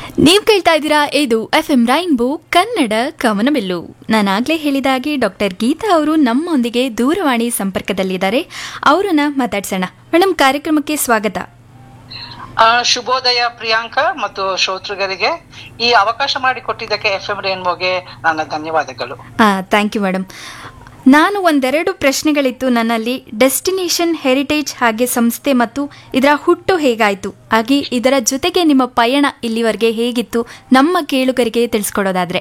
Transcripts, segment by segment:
ನೀವು ಕೇಳ್ತಾ ಇದ್ದೀರಾ ಇದು ಎಫ್ ಎಂ ರೈನ್ಬೋ ಕನ್ನಡ ಕವನಬಿಲ್ಲು ನಾನಾಗಲೇ ಹೇಳಿದ ಹಾಗೆ ಡಾಕ್ಟರ್ ಗೀತಾ ಅವರು ನಮ್ಮೊಂದಿಗೆ ದೂರವಾಣಿ ಸಂಪರ್ಕದಲ್ಲಿದ್ದಾರೆ ಅವರನ್ನ ಮಾತಾಡ್ಸೋಣ ಮೇಡಮ್ ಕಾರ್ಯಕ್ರಮಕ್ಕೆ ಸ್ವಾಗತ ಆ, ಶುಭೋದಯ ಪ್ರಿಯಾಂಕಾ ಮತ್ತು ಶ್ರೋತೃಗರಿಗೆ ಈ ಅವಕಾಶ ಮಾಡಿಕೊಟ್ಟಿದ್ದಕ್ಕೆ ಎಫ್ ಎಂ ರೇನ್ಬೋಗೆ ನನ್ನ ಧನ್ಯವಾದಗಳು ಥ್ಯಾಂಕ್ ಯು ಮೇಡಮ್ ನಾನು ಒಂದೆರಡು ಪ್ರಶ್ನೆಗಳಿತ್ತು ನನ್ನಲ್ಲಿ ಡೆಸ್ಟಿನೇಷನ್ ಹೆರಿಟೇಜ್ ಹಾಗೆ ಸಂಸ್ಥೆ ಮತ್ತು ಇದರ ಹುಟ್ಟು ಹೇಗಾಯಿತು ಹಾಗೆ ಇದರ ಜೊತೆಗೆ ನಿಮ್ಮ ಪಯಣ ಇಲ್ಲಿವರೆಗೆ ಹೇಗಿತ್ತು ನಮ್ಮ ಕೇಳುಗರಿಗೆ ತಿಳಿಸ್ಕೊಡೋದಾದ್ರೆ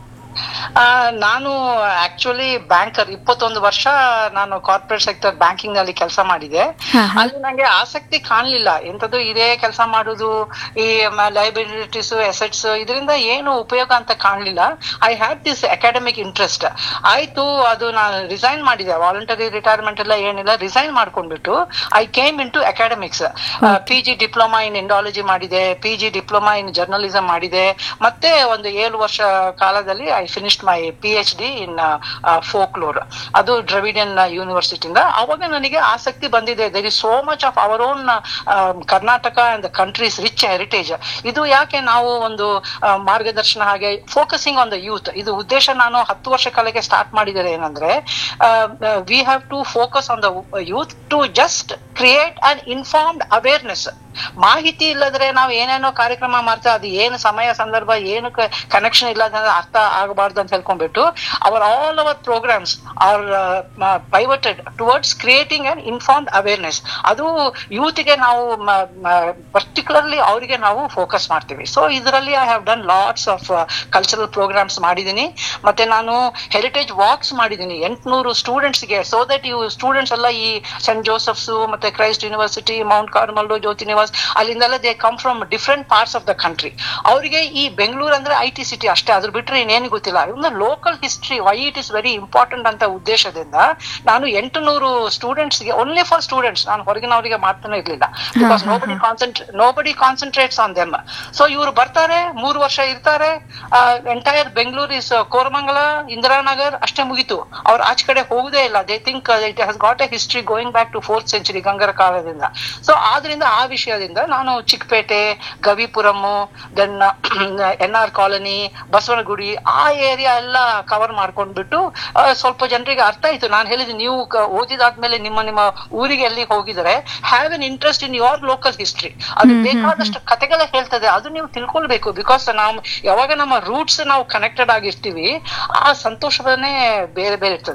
ಆ, ನಾನು ಆಕ್ಚುಲಿ ಬ್ಯಾಂಕರ್ ಇಪ್ಪತ್ತೊಂದು ವರ್ಷ ನಾನು ಕಾರ್ಪೊರೇಟ್ ಸೆಕ್ಟರ್ ಬ್ಯಾಂಕಿಂಗ್ ನಲ್ಲಿ ಕೆಲಸ ಮಾಡಿದೆ ಹಾ, ಹಾ. ಅಲ್ಲಿ ನಂಗೆ ಆಸಕ್ತಿ ಕಾಣ್ಲಿಲ್ಲ ಎಂತದ್ದು ಇದೇ ಕೆಲಸ ಮಾಡುದು ಈ ಲೈಬಿಲಿಟೀಸ್ ಎಸೆಟ್ಸ್ ಇದರಿಂದ ಏನು ಉಪಯೋಗ ಅಂತ ಕಾಣ್ಲಿಲ್ಲ I had this academic interest ಆಯ್ತು ಅದು ನಾನು ರಿಸೈನ್ ಮಾಡಿದೆ ವಾಲಂಟರಿ ರಿಟೈರ್ಮೆಂಟ್ ಎಲ್ಲ ಏನಿಲ್ಲ ರಿಸೈನ್ ಮಾಡ್ಕೊಂಡ್ಬಿಟ್ಟು I came into academics P G diploma in Indology ಮಾಡಿದೆ P G diploma in journalism ಮಾಡಿದೆ ಮತ್ತೆ ಒಂದು ಏಳು ವರ್ಷ ಕಾಲದಲ್ಲಿ I finished my P H D in folklore ಅದು ಡ್ರವಿಡಿಯನ್ ಯೂನಿವರ್ಸಿಟಿಯಿಂದ ಅವಾಗ ನನಗೆ ಆಸಕ್ತಿ ಬಂದಿದೆ there is so much of our own Karnataka and countries rich heritage ಇದು ಯಾಕೆ ನಾವು ಒಂದು ಆ, ಮಾರ್ಗದರ್ಶನ ಹಾಗೆ ಫೋಕಸಿಂಗ್ ಆನ್ ದ ಯೂತ್ ಇದು ಉದ್ದೇಶ ನಾನು ಹತ್ತು ವರ್ಷ ಕಾಲಕ್ಕೆ ಸ್ಟಾರ್ಟ್ ಮಾಡಿದರೆ ಏನಂದ್ರೆ we have to focus on the youth to just create an informed awareness ಮಾಹಿತಿ ಇಲ್ಲದ್ರೆ ನಾವು ಏನೇನೋ ಕಾರ್ಯಕ್ರಮ ಮಾಡ್ತಾ ಅದು ಏನು ಸಮಯ ಸಂದರ್ಭ ಏನು ಕನೆಕ್ಷನ್ ಇಲ್ಲ ಅಂತ ಅರ್ಥ ಆಗಬಾರ್ದು ಅಂತ ಹೇಳ್ಕೊಂಡ್ಬಿಟ್ಟು our all our programmes are pivoted towards creating an informed awareness ಅದು ಯೂತ್ಗೆ ನಾವು ಪರ್ಟಿಕ್ಯುಲರ್ಲಿ ಅವರಿಗೆ ನಾವು ಫೋಕಸ್ ಮಾಡ್ತೀವಿ ಸೊ ಇದರಲ್ಲಿ I have done lots of cultural programmes ಮಾಡಿದ್ದೀನಿ ಮತ್ತೆ ನಾನು ಹೆರಿಟೇಜ್ ವಾಕ್ಸ್ ಮಾಡಿದ್ದೀನಿ ಎಂಟ್ನೂರು ಸ್ಟೂಡೆಂಟ್ಸ್ಗೆ ಸೊ ದಟ್ ಇವು ಸ್ಟೂಡೆಂಟ್ಸ್ ಎಲ್ಲ ಈ ಸೆಂಟ್ ಜೋಸಫ್ಸ್ ಮತ್ತೆ Christ University Mount Carmel Jyoti Nivas ಅಲ್ಲಿಂದೆಲ್ಲ they come from different parts of the country ಅವರಿಗೆ ಈ ಬೆಂಗಳೂರು ಅಂದ್ರೆ ಐ ಟಿ ಸಿಟಿ ಅಷ್ಟೇ ಅದ್ರ ಬಿಟ್ರೆ ಇನ್ನೇನು ಗೊತ್ತಿಲ್ಲ ಒಂದು local history why it is very important ಅಂತ ಉದ್ದೇಶದಿಂದ ನಾನು ಎಂಟು ನೂರು ಸ್ಟೂಡೆಂಟ್ಸ್ಗೆ ಓನ್ಲಿ ಫಾರ್ ಸ್ಟೂಡೆಂಟ್ಸ್ ನಾನು ಹೊರಗಿನವರಿಗೆ ಮಾಡ್ತಾನೆ ಇರ್ಲಿಲ್ಲ because nobody concentrate nobody concentrates on them so ಇವರು ಬರ್ತಾರೆ ಮೂರು ವರ್ಷ ಇರ್ತಾರೆ ಎಂಟೈರ್ ಬೆಂಗಳೂರು ಇಸ್ ಕೋರಮಂಗಲ ಇಂದಿರಾನಗರ್ ಅಷ್ಟೇ ಮುಗೀತು ಅವ್ರು ಆಚೆ ಕಡೆ ಹೋಗುದೇ ಇಲ್ಲ they think it has got a history going back to fourth century ಗಂಗರ ಕಾಲದಿಂದ ಸೊ ಆದ್ರಿಂದ ಆ ವಿಷಯದಿಂದ ನಾನು Chickpet Gavipuram then N R colony Basavanagudi ಆ ಏರಿಯಾ ಎಲ್ಲ ಕವರ್ ಮಾಡ್ಕೊಂಡ್ಬಿಟ್ಟು ಆ, ಸ್ವಲ್ಪ ಜನರಿಗೆ ಅರ್ಥ ಆಯ್ತು ನಾನು ಹೇಳಿದ್ದು ನೀವು ಕ- ಓದಿದಾದ್ಮೇಲೆ ನಿಮ್ಮ ನಿಮ್ಮ ಊರಿಗೆ ಎಲ್ಲಿ ಹೋಗಿದರೆ have an interest in your local history ಅದು ಬೇಕಾದಷ್ಟು ಕತೆಗಳ ಹೇಳ್ತದೆ ಅದು ನೀವು ತಿಳ್ಕೊಳ್ಬೇಕು ಬಿಕಾಸ್ ನಾವು ಯಾವಾಗ ನಮ್ಮ ರೂಟ್ಸ್ ನಾವು ಕನೆಕ್ಟೆಡ್ ಆಗಿರ್ತೀವಿ ಆ ಸಂತೋಷವನ್ನೇ ಬೇರೆ ಬೇರೆ ಇರ್ತದೆ